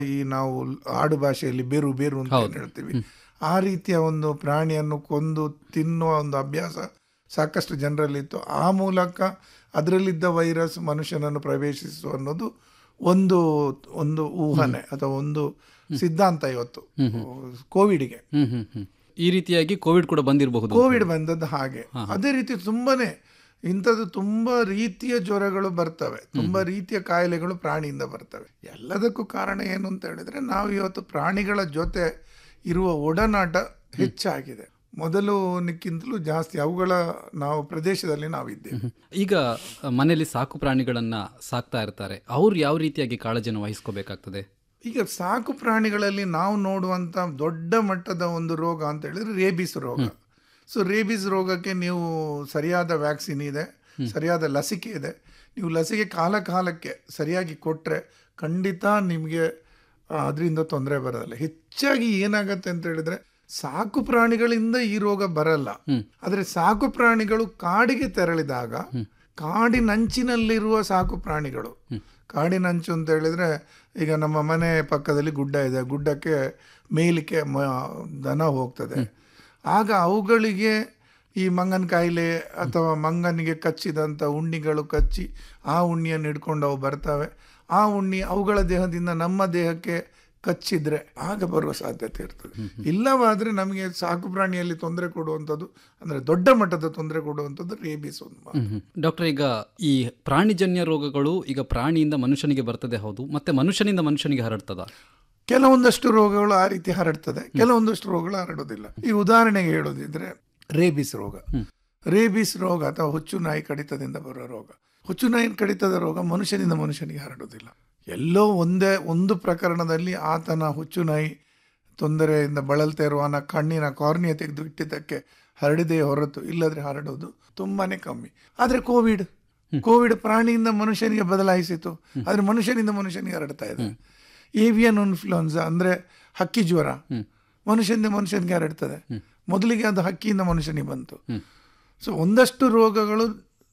ಈ ನಾವು ಆಡು ಭಾಷೆಯಲ್ಲಿ ಬೇರು ಬೇರು ಅಂತ ಏನ್ ಹೇಳ್ತೀವಿ ಆ ರೀತಿಯ ಒಂದು ಪ್ರಾಣಿಯನ್ನು ಕೊಂದು ತಿನ್ನುವ ಒಂದು ಅಭ್ಯಾಸ ಸಾಕಷ್ಟು ಜನರಲ್ಲಿತ್ತು ಆ ಮೂಲಕ ಅದರಲ್ಲಿದ್ದ ವೈರಸ್ ಮನುಷ್ಯನನ್ನು ಪ್ರವೇಶಿಸುವ ಅನ್ನೋದು ಒಂದು ಒಂದು ಊಹನೆ ಅಥವಾ ಒಂದು ಸಿದ್ಧಾಂತ ಇವತ್ತು ಕೋವಿಡ್ಗೆ ಹ್ಮ್ ಹ್ಮ್ ಹ್ಮ್ ಈ ರೀತಿಯಾಗಿ ಕೋವಿಡ್ ಕೂಡ ಬಂದಿರಬಹುದು ಕೋವಿಡ್ ಬಂದದ್ದು ಹಾಗೆ ಅದೇ ರೀತಿ ತುಂಬಾನೇ ಇಂಥದ್ದು ತುಂಬಾ ರೀತಿಯ ಜ್ವರಗಳು ಬರ್ತವೆ ತುಂಬಾ ರೀತಿಯ ಕಾಯಿಲೆಗಳು ಪ್ರಾಣಿಯಿಂದ ಬರ್ತವೆ ಎಲ್ಲದಕ್ಕೂ ಕಾರಣ ಏನು ಅಂತ ಹೇಳಿದ್ರೆ ನಾವು ಇವತ್ತು ಪ್ರಾಣಿಗಳ ಜೊತೆ ಇರುವ ಒಡನಾಟ ಹೆಚ್ಚಾಗಿದೆ ಮೊದಲು ನಿಕ್ಕಿಂತಲೂ ಜಾಸ್ತಿ ಅವುಗಳ ನಾವು ಪ್ರದೇಶದಲ್ಲಿ ನಾವಿದ್ದೇವೆ ಈಗ ಮನೆಯಲ್ಲಿ ಸಾಕು ಪ್ರಾಣಿಗಳನ್ನ ಸಾಕ್ತಾ ಇರ್ತಾರೆ ಅವ್ರು ಯಾವ ರೀತಿಯಾಗಿ ಕಾಳಜಿಯನ್ನು ವಹಿಸ್ಕೋಬೇಕಾಗ್ತದೆ ಈಗ ಸಾಕು ಪ್ರಾಣಿಗಳಲ್ಲಿ ನಾವು ನೋಡುವಂತ ದೊಡ್ಡ ಮಟ್ಟದ ಒಂದು ರೋಗ ಅಂತ ಹೇಳಿದ್ರೆ ರೇಬಿಸ್ ರೋಗ ಸೊ ರೇಬಿಸ್ ರೋಗಕ್ಕೆ ನೀವು ಸರಿಯಾದ ವ್ಯಾಕ್ಸಿನ್ ಇದೆ ಸರಿಯಾದ ಲಸಿಕೆ ಇದೆ ನೀವು ಲಸಿಕೆ ಕಾಲ ಕಾಲಕ್ಕೆ ಸರಿಯಾಗಿ ಕೊಟ್ಟರೆ ಖಂಡಿತ ನಿಮಗೆ ಅದರಿಂದ ತೊಂದರೆ ಬರೋದಿಲ್ಲ ಹೆಚ್ಚಾಗಿ ಏನಾಗತ್ತೆ ಅಂತ ಹೇಳಿದ್ರೆ ಸಾಕು ಪ್ರಾಣಿಗಳಿಂದ ಈ ರೋಗ ಬರಲ್ಲ ಆದರೆ ಸಾಕು ಪ್ರಾಣಿಗಳು ಕಾಡಿಗೆ ತೆರಳಿದಾಗ ಕಾಡಿನಂಚಿನಲ್ಲಿರುವ ಸಾಕು ಪ್ರಾಣಿಗಳು ಕಾಡಿನಂಚು ಅಂತ ಹೇಳಿದ್ರೆ ಈಗ ನಮ್ಮ ಮನೆ ಪಕ್ಕದಲ್ಲಿ ಗುಡ್ಡ ಇದೆ ಗುಡ್ಡಕ್ಕೆ ಮೇಲಿಕ್ಕೆ ಮ ದನ ಹೋಗ್ತದೆ ಆಗ ಅವುಗಳಿಗೆ ಈ ಮಂಗನ ಕಾಯಿಲೆ ಅಥವಾ ಮಂಗನಿಗೆ ಕಚ್ಚಿದಂಥ ಉಣ್ಣಿಗಳು ಕಚ್ಚಿ ಆ ಉಣ್ಣಿಯನ್ನು ಹಿಡ್ಕೊಂಡು ಅವು ಬರ್ತವೆ ಆ ಉಣ್ಣಿ ಅವುಗಳ ದೇಹದಿಂದ ನಮ್ಮ ದೇಹಕ್ಕೆ ಕಚ್ಚಿದ್ರೆ ಆಗ ಬರುವ ಸಾಧ್ಯತೆ ಇರ್ತದೆ ಇಲ್ಲವಾದ್ರೆ ನಮಗೆ ಸಾಕು ಪ್ರಾಣಿಯಲ್ಲಿ ತೊಂದರೆ ಕೊಡುವಂಥದ್ದು ಅಂದ್ರೆ ದೊಡ್ಡ ಮಟ್ಟದ ತೊಂದರೆ ಕೊಡುವಂಥದ್ದು ರೇಬಿಸ್ ಒಂದು ಮಾತ್ರ. ಡಾಕ್ಟರ್ ಈಗ ಈ ಪ್ರಾಣಿಜನ್ಯ ರೋಗಗಳು ಈಗ ಪ್ರಾಣಿಯಿಂದ ಮನುಷ್ಯನಿಗೆ ಬರ್ತದೆ ಹೌದು ಮತ್ತೆ ಮನುಷ್ಯನಿಂದ ಮನುಷ್ಯನಿಗೆ ಹರಡ್ತದ ಕೆಲವೊಂದಷ್ಟು ರೋಗಗಳು ಆ ರೀತಿ ಹರಡ್ತದೆ ಕೆಲವೊಂದಷ್ಟು ರೋಗಗಳು ಹರಡೋದಿಲ್ಲ ಈ ಉದಾಹರಣೆಗೆ ಹೇಳೋದಿದ್ರೆ ರೇಬಿಸ್ ರೋಗ ರೇಬಿಸ್ ರೋಗ ಅಥವಾ ಹುಚ್ಚು ನಾಯಿ ಕಡಿತದಿಂದ ಬರೋ ರೋಗ ಹುಚ್ಚು ನಾಯಿ ಕಡಿತದ ರೋಗ ಮನುಷ್ಯನಿಂದ ಮನುಷ್ಯನಿಗೆ ಹರಡೋದಿಲ್ಲ ಎಲ್ಲೋ ಒಂದೇ ಒಂದು ಪ್ರಕರಣದಲ್ಲಿ ಆತನ ಹುಚ್ಚು ನಾಯಿ ತೊಂದರೆಯಿಂದ ಬಳಲ್ತಾ ಇರುವನ ಕಣ್ಣಿನ ಕಾರ್ನಿಯ ತೆಗೆದು ಇಟ್ಟಿದ್ದಕ್ಕೆ ಹರಡಿದೆ ಹೊರತು ಇಲ್ಲದ್ರೆ ಹರಡೋದು ತುಂಬಾನೇ ಕಮ್ಮಿ ಆದ್ರೆ ಕೋವಿಡ್ ಕೋವಿಡ್ ಪ್ರಾಣಿಯಿಂದ ಮನುಷ್ಯನಿಗೆ ಬದಲಾಯಿಸಿತು ಆದ್ರೆ ಮನುಷ್ಯನಿಂದ ಮನುಷ್ಯನಿಗೆ ಹರಡ್ತಾ ಇದೆ ಏವಿಯನ್ ಇನ್ಫ್ಲುಯೆನ್ಸಾ ಅಂದ್ರೆ ಹಕ್ಕಿ ಜ್ವರ ಮನುಷ್ಯನಿಂದ ಮನುಷ್ಯನಿಗೆ ಹರಡ್ತದೆ ಮೊದಲಿಗೆ ಅದು ಹಕ್ಕಿಯಿಂದ ಮನುಷ್ಯನಿಗೆ ಬಂತು ಸೊ ಒಂದಷ್ಟು ರೋಗಗಳು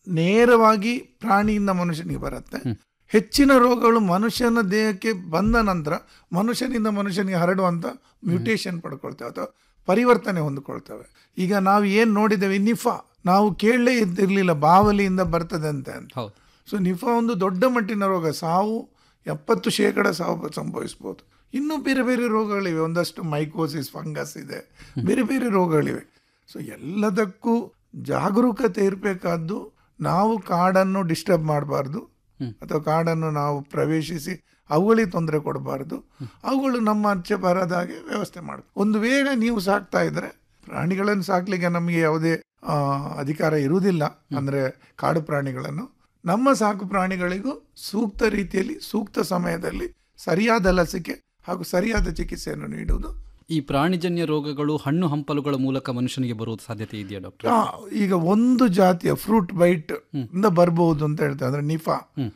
ನೇರವಾಗಿ ಪ್ರಾಣಿಯಿಂದ ಮನುಷ್ಯನಿಗೆ ಬರುತ್ತೆ ಹೆಚ್ಚಿನ ರೋಗಗಳು ಮನುಷ್ಯನ ದೇಹಕ್ಕೆ ಬಂದ ನಂತರ ಮನುಷ್ಯನಿಂದ ಮನುಷ್ಯನಿಗೆ ಹರಡುವಂತ ಮ್ಯೂಟೇಶನ್ ಪಡ್ಕೊಳ್ತೇವೆ ಅಥವಾ ಪರಿವರ್ತನೆ ಹೊಂದಿಕೊಳ್ತವೆ ಈಗ ನಾವು ಏನು ನೋಡಿದ್ದೇವೆ ನಿಫಾ ನಾವು ಕೇಳಲೇ ಇದ್ದಿರಲಿಲ್ಲ ಬಾವಲಿಯಿಂದ ಬರ್ತದೆ ಅಂತ ಅಂತ ಹೌದು ಸೊ ನಿಫಾ ಒಂದು ದೊಡ್ಡ ಮಟ್ಟಿನ ರೋಗ ಸಾವು ಎಪ್ಪತ್ತು ಶೇಕಡ ಸಾವು ಸಂಭವಿಸ್ಬೋದು ಇನ್ನೂ ಬೇರೆ ಬೇರೆ ರೋಗಗಳಿವೆ ಒಂದಷ್ಟು ಮೈಕೋಸಿಸ್ ಫಂಗಸ್ ಇದೆ ಬೇರೆ ಬೇರೆ ರೋಗಗಳಿವೆ ಸೊ ಎಲ್ಲದಕ್ಕೂ ಜಾಗರೂಕತೆ ಇರಬೇಕಾದ್ದು ನಾವು ಕಾಡನ್ನು ಡಿಸ್ಟರ್ಬ್ ಮಾಡಬಾರ್ದು ಅಥವಾ ಕಾಡನ್ನು ನಾವು ಪ್ರವೇಶಿಸಿ ಅವುಗಳಿಗೆ ತೊಂದರೆ ಕೊಡಬಾರ್ದು ಅವುಗಳು ನಮ್ಮ ಆಚೆ ಬರದ ಹಾಗೆ ವ್ಯವಸ್ಥೆ ಮಾಡಬೇಕು ಒಂದು ವೇಳೆ ನೀವು ಸಾಕ್ತಾ ಇದ್ರೆ ಪ್ರಾಣಿಗಳನ್ನು ಸಾಕ್ಲಿಕ್ಕೆ ನಮಗೆ ಯಾವುದೇ ಆ, ಅಧಿಕಾರ ಇರುವುದಿಲ್ಲ ಅಂದ್ರೆ ಕಾಡು ಪ್ರಾಣಿಗಳನ್ನು ನಮ್ಮ ಸಾಕು ಪ್ರಾಣಿಗಳಿಗೂ ಸೂಕ್ತ ರೀತಿಯಲ್ಲಿ ಸೂಕ್ತ ಸಮಯದಲ್ಲಿ ಸರಿಯಾದ ಲಸಿಕೆ ಹಾಗೂ ಸರಿಯಾದ ಚಿಕಿತ್ಸೆಯನ್ನು ನೀಡುವುದು ಈ ಪ್ರಾಣಿಜನ್ಯ ರೋಗಗಳು ಹಣ್ಣು ಹಂಪಲುಗಳ ಮೂಲಕ ಮನುಷ್ಯನಿಗೆ ಬರುವ ಸಾಧ್ಯತೆ ಇದೆಯಾ ಡಾಕ್ಟರ್ ಆ, ಈಗ ಒಂದು ಜಾತಿಯ ಫ್ರೂಟ್ ಬೈಟ್ ಇಂದ ಬರಬಹುದು ಅಂತ ಹೇಳ್ತಾರೆ ಅಂದ್ರೆ ನಿಫಾ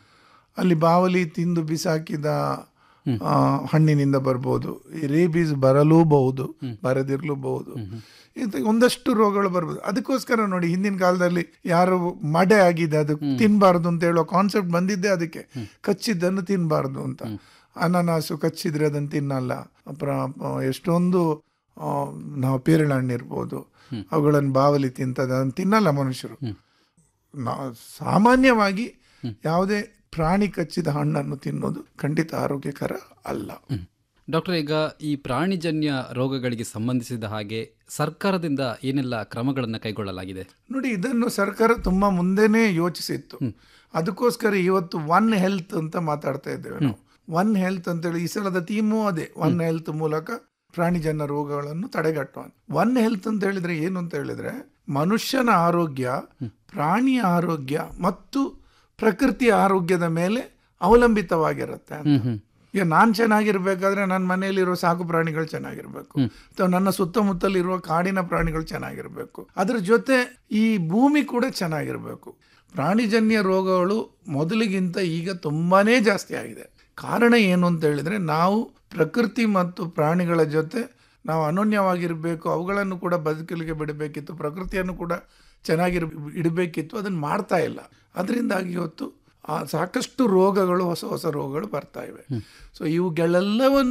ಅಲ್ಲಿ ಬಾವಲಿ ತಿಂದು ಬಿಸಾಕಿದ ಆ, ಹಣ್ಣಿನಿಂದ ಬರ್ಬೋದು ಈ ರೇಬೀಸ್ ಬರಲೂಬಹುದು ಬರದಿರ್ಲೂಬಹುದು ಇದು ಒಂದಷ್ಟು ರೋಗಗಳು ಬರ್ಬೋದು ಅದಕ್ಕೋಸ್ಕರ ನೋಡಿ ಹಿಂದಿನ ಕಾಲದಲ್ಲಿ ಯಾರು ಮಡೆ ಆಗಿದೆ ಅದು ತಿನ್ಬಾರ್ದು ಅಂತ ಹೇಳೋ ಕಾನ್ಸೆಪ್ಟ್ ಬಂದಿದ್ದೆ ಅದಕ್ಕೆ ಕಚ್ಚಿದ್ದನ್ನು ತಿನ್ಬಾರ್ದು ಅಂತ ಅನಾನಸು ಕಚ್ಚಿದ್ರೆ ಅದನ್ನು ತಿನ್ನಲ್ಲ ಅப்புறம் ಎಷ್ಟೊಂದು ಆ, ನಾವು ಪೇರಳೆ ಹಣ್ಣು ಇರ್ಬೋದು ಅವುಗಳನ್ನು ಬಾವಲಿ ತಿಂತದೆ ಅದನ್ನು ತಿನ್ನಲ್ಲ ಮನುಷ್ಯರು ನಾ ಸಾಮಾನ್ಯವಾಗಿ ಯಾವುದೇ ಪ್ರಾಣಿ ಕಚ್ಚಿದ ಹಣ್ಣನ್ನು ತಿನ್ನೋದು ಖಂಡಿತ ಆರೋಗ್ಯಕರ ಅಲ್ಲ ಡಾಕ್ಟರ್ ಈಗ ಈ ಪ್ರಾಣಿಜನ್ಯ ರೋಗಗಳಿಗೆ ಸಂಬಂಧಿಸಿದ ಹಾಗೆ ಸರ್ಕಾರದಿಂದ ಏನೆಲ್ಲ ಕ್ರಮಗಳನ್ನು ಕೈಗೊಳ್ಳಲಾಗಿದೆ ನೋಡಿ ಇದನ್ನು ಸರ್ಕಾರ ತುಂಬಾ ಮುಂದೆನೇ ಯೋಚಿಸಿತ್ತು ಅದಕ್ಕೋಸ್ಕರ ಇವತ್ತು ಒನ್ ಹೆಲ್ತ್ ಅಂತ ಮಾತಾಡ್ತಾ ಇದ್ದೇವೆ ನಾವು ಒನ್ ಹೆಲ್ತ್ ಅಂತೇಳಿ ಈ ಸಲದ ಥೀಮು ಅದೇ ಒನ್ ಹೆಲ್ತ್ ಮೂಲಕ ಪ್ರಾಣಿಜನ್ಯ ರೋಗಗಳನ್ನು ತಡೆಗಟ್ಟುವ ಒನ್ ಹೆಲ್ತ್ ಅಂತ ಹೇಳಿದ್ರೆ ಏನು ಅಂತ ಹೇಳಿದ್ರೆ ಮನುಷ್ಯನ ಆರೋಗ್ಯ ಪ್ರಾಣಿಯ ಆರೋಗ್ಯ ಮತ್ತು ಪ್ರಕೃತಿಯ ಆರೋಗ್ಯದ ಮೇಲೆ ಅವಲಂಬಿತವಾಗಿರುತ್ತೆ ಅಂತ ಈಗ ನಾನು ಚೆನ್ನಾಗಿರ್ಬೇಕಾದ್ರೆ ನನ್ನ ಮನೆಯಲ್ಲಿರೋ ಸಾಕು ಪ್ರಾಣಿಗಳು ಚೆನ್ನಾಗಿರ್ಬೇಕು ಅಥವಾ ನನ್ನ ಸುತ್ತಮುತ್ತಲಿರುವ ಕಾಡಿನ ಪ್ರಾಣಿಗಳು ಚೆನ್ನಾಗಿರ್ಬೇಕು ಅದ್ರ ಜೊತೆ ಈ ಭೂಮಿ ಕೂಡ ಚೆನ್ನಾಗಿರ್ಬೇಕು ಪ್ರಾಣಿಜನ್ಯ ರೋಗಗಳು ಮೊದಲಿಗಿಂತ ಈಗ ತುಂಬಾನೇ ಜಾಸ್ತಿ ಆಗಿದೆ ಕಾರಣ ಏನು ಅಂತ ಹೇಳಿದ್ರೆ ನಾವು ಪ್ರಕೃತಿ ಮತ್ತು ಪ್ರಾಣಿಗಳ ಜೊತೆ ನಾವು ಅನನ್ಯವಾಗಿರಬೇಕು ಅವುಗಳನ್ನು ಕೂಡ ಬದುಕಲಿಕ್ಕೆ ಬಿಡಬೇಕಿತ್ತು ಪ್ರಕೃತಿಯನ್ನು ಕೂಡ ಚೆನ್ನಾಗಿರ್ ಇಡಬೇಕಿತ್ತು ಅದನ್ನು ಮಾಡ್ತಾ ಇಲ್ಲ ಅದರಿಂದಾಗಿ ಇವತ್ತು ಆ ಸಾಕಷ್ಟು ರೋಗಗಳು ಹೊಸ ಹೊಸ ರೋಗಗಳು ಬರ್ತಾ ಇವೆ ಸೊ ಇವುಗಳೆಲ್ಲವನ್ನು